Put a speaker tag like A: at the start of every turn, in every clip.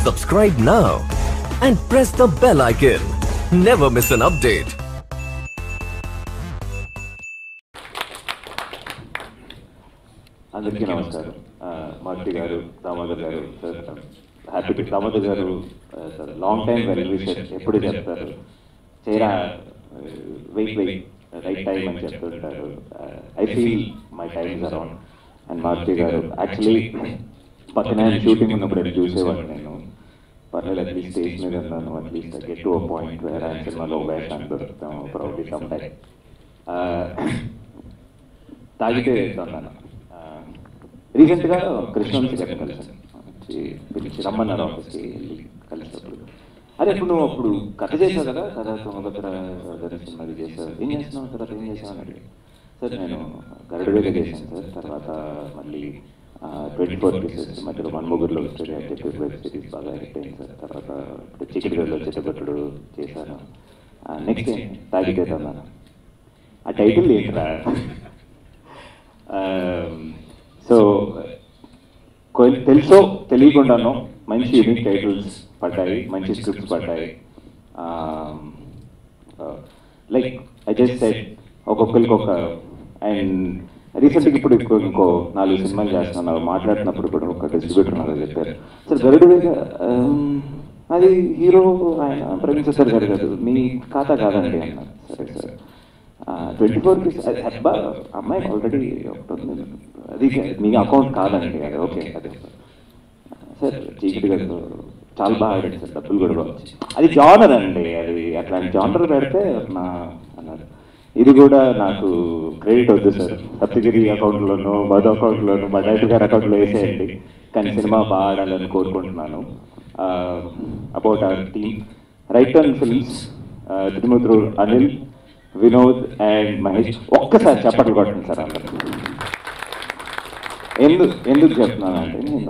A: Subscribe now and press the bell icon. Never miss an update.
B: అందరికీ నమస్కారం ఆ, మార్తి గారు దామోదర్ గారు సార్ హ్యాపీ దామోదర్ గారు ఆ, sir long time well wisher ఎప్పుడు చెప్తారు చేరా వెయిట్ వెయిట్ రైట్ టైం అని చెప్తుంటారు I feel my times around and Marthi గారు యాక్చువల్లీ పక్కన షూటింగ్ ఉన్నప్పుడు అది చూసేవాడిని నేను పర్లేదు అట్లీస్ట్ స్టేజ్ మీద ఉన్నాను at least get to point where ఆయన సినిమాలో వేషాన్ని దొరుకుతాం ప్రౌడ్లీ సమ్ టైం తాగితే వెళ్తున్నాను రీసెంట్గా కృష్ణవంశీ గారిని కలిసాను వచ్చి పిలిచి రమ్మన్నారు ఆఫీస్కి వెళ్ళి కలిసినప్పుడు అరే ఇప్పుడు నువ్వు అప్పుడు కథ చేసావు కదా కథ తుంగభద్ర గారి సినిమాది చేసావు ఏం చేస్తున్నావు తర్వాత ఏం చేసావు అని అడిగాడు సార్ నేను గరుడుగా చేశాను సార్ తర్వాత మళ్ళీ ట్వంటీ ఫోర్ పీసెస్ మధ్యలో మన ముగ్గురులో స్టోరీ అని చెప్పి వెబ్ సిరీస్ బాగా హిట్ అయింది సార్ తర్వాత ఇప్పుడు చికెన్ గడ్డలో చిట్టబట్టుడు చేశాను నెక్స్ట్ ఏం తాగితే తన్నాను ఆ టైటిల్ ఏంట్రా సో తెలుసో తెలియకుండానో మంచి యూనిక్ టైటిల్స్ పడ్డాయి మంచి స్క్రిప్ట్స్ పడ్డాయి లైక్ ఐ జస్ట్ సెట్ ఒక్కొక్కరికి ఒక అండ్ రీసెంట్గా ఇప్పుడు ఇంకో ఇంకో నాలుగు సినిమాలు చేస్తున్నాను మాట్లాడుతున్నప్పుడు కూడా ఒక డిస్ట్రిబ్యూటర్ నాకు చెప్పారు సార్ గరుడు వేగ అది హీరో ఆయన ప్రవీణ్ సార్ గారు కాదు మీ ఖాతా కాదండి అన్నారు సరే సార్ ట్వంటీ ఫోర్కి అబ్బా అమ్మాయి ఆల్రెడీ ఒకటి ఉంది అది మీ అకౌంట్ కాదండి అది ఓకే అదే సార్ చీకటి గారు చాలా బాగా ఆడాడు సార్ డబ్బులు కూడా బాగా వచ్చాయి. అది జానర్ అండి అది అట్లాంటి జానర్ పెడితే నా అన్నారు ఇది కూడా నాకు క్రెడిట్ వద్దు సార్ సప్తగిరి అకౌంట్లోను మధు అకౌంట్లోను మా డైరెక్టర్ గారి అకౌంట్లో వేసేయండి కానీ సినిమా బాగా ఆడాలని కోరుకుంటున్నాను about our team Right Turn Films తిరుమతురు అనిల్ వినోద్ అండ్ మహేష్ ఒక్కసారి చప్పట్లు కొట్టండి సార్ అందరూ ఎందుకు ఎందుకు చెప్తున్నానంటే నేను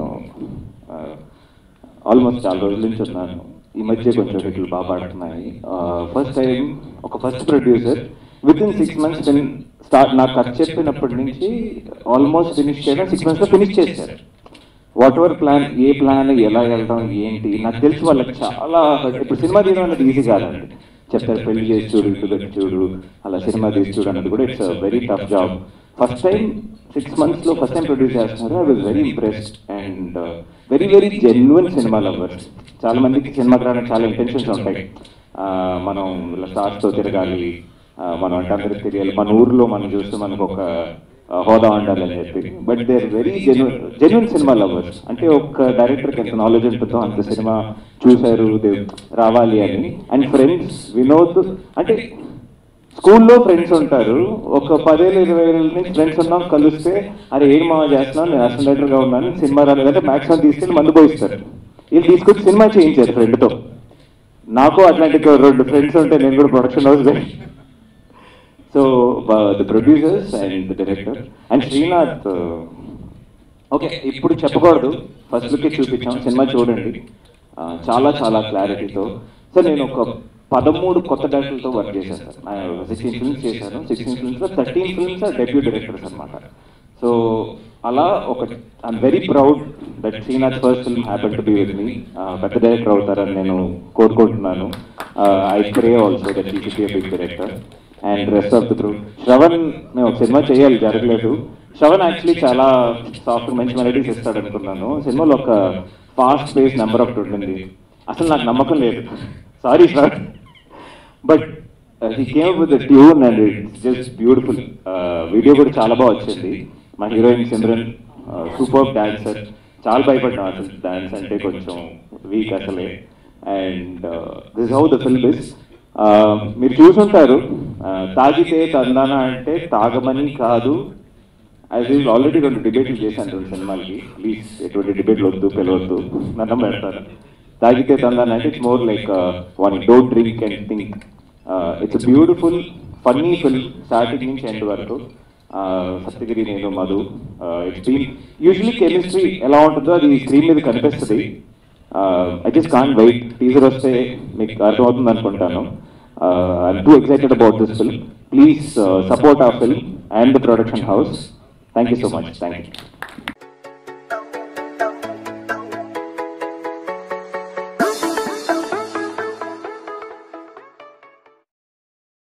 B: ఆల్మోస్ట్ చాలా రోజుల నుంచి ఉన్నాను ఈ మధ్య కొంచెం హిట్లు బాగా పాడుతున్నాయి ఫస్ట్ టైం ఒక first producer with in six months start నాకు కథ చెప్పినప్పటి నుంచి ఆల్మోస్ట్ ఫినిష్ చేయడం సిక్స్ మంత్స్లో ఫినిష్ చేశారు వాట్ ఎవర్ ప్లాన్ ఏ ప్లాన్ ఎలా వెళ్దాం ఏంటి నాకు తెలిసి వాళ్ళకి చాలా ఇప్పుడు సినిమా తీయడం అనేది ఈజీ కాదండి చెప్తారు పెళ్లి చేసి చూడు ఇటు పెట్టి చూడు అలా సినిమా తీసి చూడు అన్నది కూడా it's very tough job first time six మంత్స్లో ఫస్ట్ టైం ప్రొడ్యూస్ చేస్తున్నారు I was very impressed and very very genuine సినిమా లవర్స్ చాలా మందికి సినిమాకి రావడానికి చాలా ఇంటెన్షన్స్ ఉంటాయి ఆ, మనం ఇలా స్టార్స్తో తిరగాలి ఆ, మనం అంటే అందరికి తెలియాలి మన ఊర్లో మనం చూస్తే మనకు ఒక ఆ, హోదా ఉండాలని చెప్పి but they are very genuine genuine సినిమా లవర్స్ అంటే ఒక డైరెక్టర్కి ఎంత నాలెడ్జ్ ఉంటుందో అంత సినిమా చూశారు దే- రావాలి అని అండ్ ఫ్రెండ్స్ వినోద్ అంటే స్కూల్లో ఫ్రెండ్స్ ఉంటారు ఒక పదేళ్ళు ఇరవై ఏళ్ళ నుంచి ఫ్రెండ్స్ ఉన్నాం కలిస్తే అరే ఏం మామ చేస్తున్నాను నేను అసిస్టెంట్ డైరెక్టర్గా ఉన్నాను సినిమా రాలేదంటే మ్యాక్సిమం తీసుకెళ్ళి మందు పోయిస్తారు వీళ్ళు తీసుకొచ్చి సినిమా చేయించారు ఫ్రెండ్తో నాకు అట్లాంటి ఒక రెండు ఫ్రెండ్స్ ఉంటే నేను కూడా production house so the producers and the director and Srinath okay ఇప్పుడు చెప్పకూడదు ఫస్ట్ లుక్ చూపించాం సినిమా చూడండి ఆ, చాలా చాలా క్లారిటీతో సార్ నేను ఒక పదమూడు కొత్త డైరెక్టర్లతో వర్క్ చేశాను సార్ సిక్స్టీన్ ఫిల్మ్స్ చేశాను సిక్స్టీన్ ఫిల్మ్స్లో థర్టీన్ ఫిల్మ్స్ డెబ్యూ డైరెక్టర్స్ అనమాట సో అలా ఒక I'm very proud that Srinath first film happen to be with me పెద్ద డైరెక్టర్ అవుతారని నేను కోరుకుంటున్నాను I pray also that he should be big director and rest of the గ్రూ శ్రవణ్ మేము ఒక సినిమా చేయాలి జరగలేదు శ్రవణ్ యాక్చువల్లీ చాలా సాఫ్ట్ మంచి మెలడీస్ ఇస్తాడు అనుకున్నాను సినిమాలో ఒక ఫాస్ట్ పేస్ నెంబర్ ఒకటి ఉంటుంది అసలు నాకు నమ్మకం లేదు sorry sir but he came with tune and it's just beautiful video కూడా చాలా బాగా వచ్చింది మా హీరోయిన్ సిమ్రన్ సూపర్ డాన్సర్ చాలా భయపడ్డాం అసలు డాన్స్ అంటే కొంచెం వీక్ అసలే and this how the film is మీరు చూసుంటారు uh, తాగితే తందానా అంటే తాగమని కాదు అది ఆల్రెడీ రెండు డిబేట్లు చేశాను రెండు సినిమాలకి ప్లీజ్ ఎటువంటి డిబేట్లు వద్దు పిలవద్దు నన్ను పెడతారు తాగితే తందాన అంటే it's more like one don't drink and think it's beautiful funny film starting నుంచి ఎండ్ వరకు సప్తగిరి నేను Madhu it's been usually chemistry ఎలా ఉంటుందో అది స్క్రీన్ మీద కనిపిస్తుంది I just can't wait teaser వస్తే మీకు అర్థమవుతుంది అనుకుంటాను I'm too excited about this film please support ఆ film and the production house thank you so much thank you